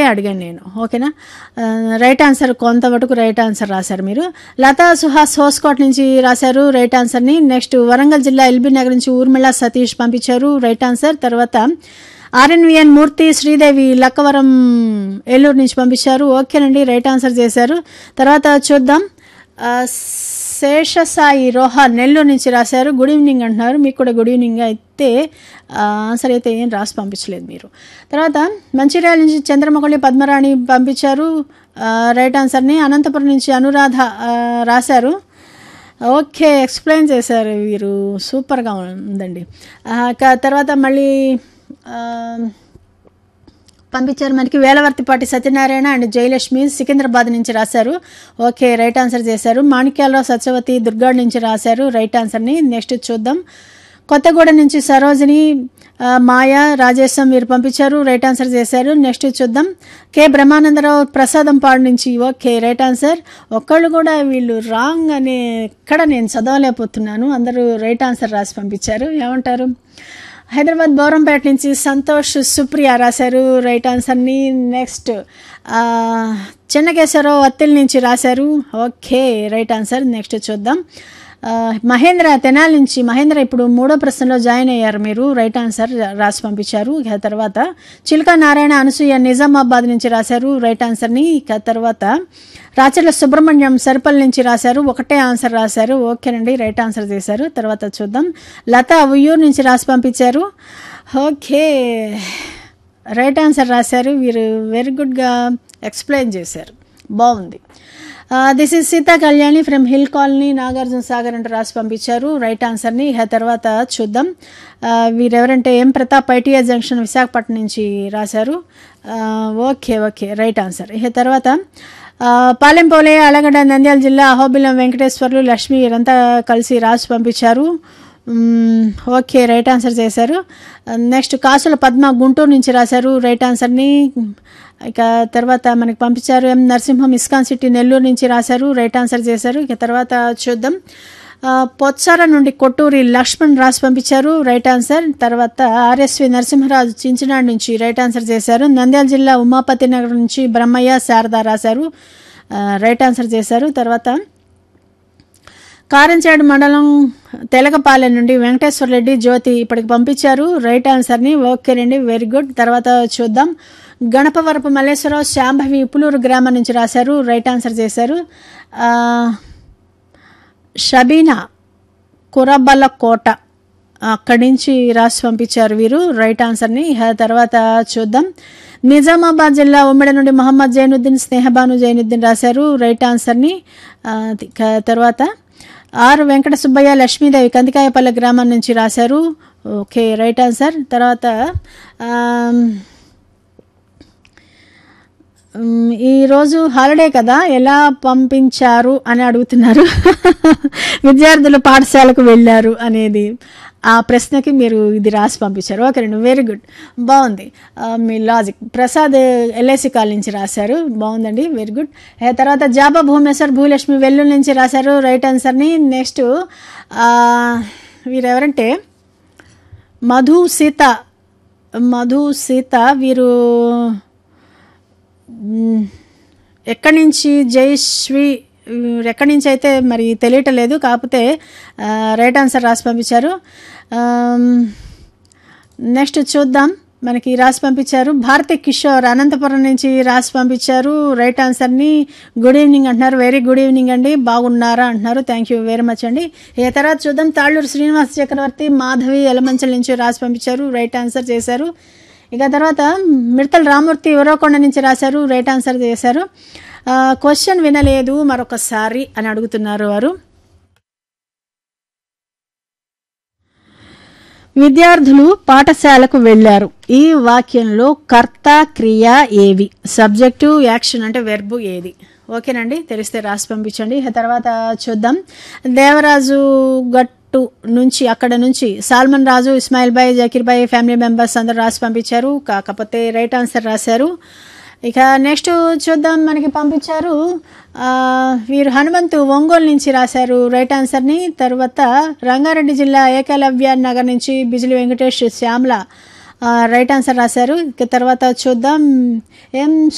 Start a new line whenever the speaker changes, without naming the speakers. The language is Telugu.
అడిగాను నేను ఓకేనా ఆ, రైట్ ఆన్సర్ కొంత మటుకు రైట్ ఆన్సర్ రాశారు మీరు లతా సుహాస్ హోస్కోట్ నుంచి రాశారు రైట్ ఆన్సర్ని నెక్స్ట్ వరంగల్ జిల్లా ఎల్బీ నగర్ నుంచి ఊర్మిళ సతీష్ పంపించారు రైట్ ఆన్సర్ తర్వాత ఆర్ఎన్విఎన్ మూర్తి శ్రీదేవి లక్కవరం ఏలూరు నుంచి పంపించారు ఓకేనండి రైట్ ఆన్సర్ చేశారు తర్వాత చూద్దాం ఆ, శేషసాయి రోహన్ నెల్లూరు నుంచి రాశారు గుడ్ ఈవినింగ్ అంటున్నారు మీకు కూడా గుడ్ ఈవినింగ్ అయితే ఆ, ఆన్సర్ అయితే ఏం రాసి పంపించలేదు మీరు తర్వాత మంచిర్యాల నుంచి చంద్రమౌళి పద్మరాణి పంపించారు ఆ, రైట్ ఆన్సర్ని అనంతపురం నుంచి అనురాధ ఆ, రాశారు ఓకే ఎక్స్ప్లెయిన్ చేశారు వీరు సూపర్గా ఉందండి ఆ, క- తర్వాత మళ్ళీ ఆ, పంపించారు మనకి వేలవర్తిపాటి సత్యనారాయణ అండ్ జయలక్ష్మి సికింద్రాబాద్ నుంచి రాశారు ఓకే రైట్ ఆన్సర్ చేశారు మాణిక్యాలరావు సత్యవతి దుర్గాడ్ నుంచి రాశారు రైట్ ఆన్సర్ని నెక్స్ట్ చూద్దాం కొత్తగూడ నుంచి సరోజిని ఆ, మాయ రాజేశం మీరు పంపించారు రైట్ ఆన్సర్ చేశారు నెక్స్ట్ చూద్దాం కె బ్రహ్మానందరావు ప్రసాదంపాడు నుంచి ఓకే రైట్ ఆన్సర్ ఒక్కళ్ళు కూడా వీళ్ళు రాంగ్ అని ఎక్కడ నేను చదవలేకపోతున్నాను అందరూ రైట్ ఆన్సర్ రాసి పంపించారు ఏమంటారు హైదరాబాద్ బౌరంపేట నుంచి సంతోష్ సుప్రియ రాశారు రైట్ ఆన్సర్ని నెక్స్ట్ ఆ, చెన్నకేశ్వరరావు అత్తిల్ నుంచి రాశారు ఓకే రైట్ ఆన్సర్ నెక్స్ట్ చూద్దాం ఆ, మహేంద్ర తెనాలి నుంచి మహేంద్ర ఇప్పుడు మూడో ప్రశ్నలో జాయిన్ అయ్యారు మీరు రైట్ ఆన్సర్ రాసి పంపించారు ఇక తర్వాత చిల్కా నారాయణ అనసూయ నిజామాబాద్ నుంచి రాశారు రైట్ ఆన్సర్ని ఇక తర్వాత రాచర్ల సుబ్రహ్మణ్యం సరిపల్ నుంచి రాశారు ఒకటే ఆన్సర్ రాశారు ఓకేనండి రైట్ ఆన్సర్ చేశారు తర్వాత చూద్దాం లత ఉయ్యూరు నుంచి రాసి పంపించారు ఓకే రైట్ ఆన్సర్ రాశారు వీరు వెరీ గుడ్గా ఎక్స్ప్లెయిన్ చేశారు బాగుంది this is Seetha Kalyani from hill colony Nagarjuna Sagar అంటూ రాసి పంపించారు రైట్ ఆన్సర్ని ఇక తర్వాత చూద్దాం ఆ, వీరెవరంటే M Pratap ITI junction Visakhapatnam నుంచి రాశారు ఆ, ఓకే ఓకే రైట్ ఆన్సర్ ఇక తర్వాత ఆ, పాలెంపోలే అలగడ్డ నంద్యాల జిల్లా అహోబిలం వెంకటేశ్వర్లు లక్ష్మి వీరంతా కలిసి రాసి పంపించారు మ్మ్, ఓకే రైట్ ఆన్సర్ చేశారు నెక్స్ట్ కాసుల పద్మ గుంటూరు నుంచి రాశారు రైట్ ఆన్సర్ని ఇక తర్వాత మనకి పంపించారు M Narasimham ISKCON city Nellore నుంచి రాశారు రైట్ ఆన్సర్ చేశారు ఇక తర్వాత చూద్దాం ఆ, పొత్సార నుండి కొట్టూరి లక్ష్మణ్ రాసి పంపించారు రైట్ ఆన్సర్ తర్వాత ఆర్ఎస్వి నరసింహరాజు చించినాడు నుంచి రైట్ ఆన్సర్ చేశారు నంద్యాల జిల్లా ఉమాపతి నగర్ నుంచి బ్రహ్మయ్య శారద రాశారు ఆ, రైట్ ఆన్సర్ చేశారు తర్వాత కారంచేడు మండలం తెలకపాలెం నుండి వెంకటేశ్వర రెడ్డి జ్యోతి ఇప్పటికి పంపించారు రైట్ ఆన్సర్ని ఓకేనండి వెరీ గుడ్ తర్వాత చూద్దాం గణపవరపు మల్లేశ్వరరావు శాంభవి ఉప్పులూరు గ్రామం నుంచి రాశారు రైట్ ఆన్సర్ చేశారు ఆ, షబీనా కురబల్ల కోట అక్కడి నుంచి రాసి పంపించారు వీరు రైట్ ఆన్సర్ని ఇక తర్వాత చూద్దాం నిజామాబాద్ జిల్లా ఉమ్మడి నుండి మహమ్మద్ జైనుద్దీన్ స్నేహబాను జైనుద్దీన్ రాశారు రైట్ ఆన్సర్ని ఆ, ఇక తర్వాత ఆర్ వెంకట సుబ్బయ్య లక్ష్మీదేవి కందికాయపల్లె గ్రామం నుంచి రాశారు ఓకే రైట్ ఆన్సర్ తర్వాత ఆమ్, మ్, ఈరోజు హాలిడే కదా ఎలా పంపించారు అని అడుగుతున్నారు విద్యార్థులు పాఠశాలకు వెళ్ళారు అనేది ఆ ప్రశ్నకి మీరు ఇది రాసి పంపించారు ఓకే రండి వెరీ గుడ్ బాగుంది ఆ, మీ లాజిక్ ప్రసాద్ ఎల్ఐసి కాల్ నుంచి రాశారు బాగుందండి వెరీ గుడ్ ఏ తర్వాత జాబా భూమేశ్వర్ భూలక్ష్మి వెల్లుల్లి నుంచి రాశారు రైట్ ఆన్సర్ని నెక్స్ట్ వీరెవరంటే మధు సీత మధు సీత వీరు మ్, ఎక్కడి నుంచి జయశ్రీ మ్, ఎక్కడి నుంచి అయితే మరి తెలియటలేదు కాకపోతే ఆ, రైట్ ఆన్సర్ రాసి పంపించారు ఆమ్, నెక్స్ట్ చూద్దాం మనకి రాసి పంపించారు భారతి కిషోర్ అనంతపురం నుంచి రాసి పంపించారు రైట్ ఆన్సర్ని గుడ్ ఈవినింగ్ అంటున్నారు వెరీ గుడ్ ఈవినింగ్ అండి బాగున్నారా అంటున్నారు థ్యాంక్ యూ వెరీ మచ్ అండి ఏ తర్వాత చూద్దాం తాళ్ళూరు శ్రీనివాస్ చక్రవర్తి మాధవి ఎలమంచల్ నుంచి రాసి పంపించారు రైట్ ఆన్సర్ చేశారు ఇక తర్వాత మిడతల రామూర్తి ఎవరోకొండ నుంచి రాశారు రైట్ ఆన్సర్ చేశారు క్వశ్చన్ వినలేదు మరొకసారి అని అడుగుతున్నారు వారు విద్యార్థులు పాఠశాలకు వెళ్ళారు ఈ వాక్యంలో కర్త క్రియ ఏవి సబ్జెక్టు యాక్షన్ అంటే వెర్బు ఏది ఓకేనండి తెలిస్తే రాసి పంపించండి ఆ తర్వాత చూద్దాం దేవరాజు గట్టు నుంచి అక్కడ నుంచి సాల్మన్ రాజు ఇస్మాయిల్ బాయ్ జకీర్ బాయ్ ఫ్యామిలీ మెంబర్స్ అందరూ రాసి పంపించారు కాకపోతే రైట్ ఆన్సర్ రాశారు ఇక నెక్స్ట్ చూద్దాం మనకి పంపించారు ఆ, వీరు హనుమంతు ఒంగోలు నుంచి రాశారు రైట్ ఆన్సర్ని తర్వాత రంగారెడ్డి జిల్లా ఏకలవ్య నగర్ నుంచి బిజిలి వెంకటేష్ శ్యామల ఆ, రైట్ ఆన్సర్ రాశారు ఇక తర్వాత చూద్దాం ఎం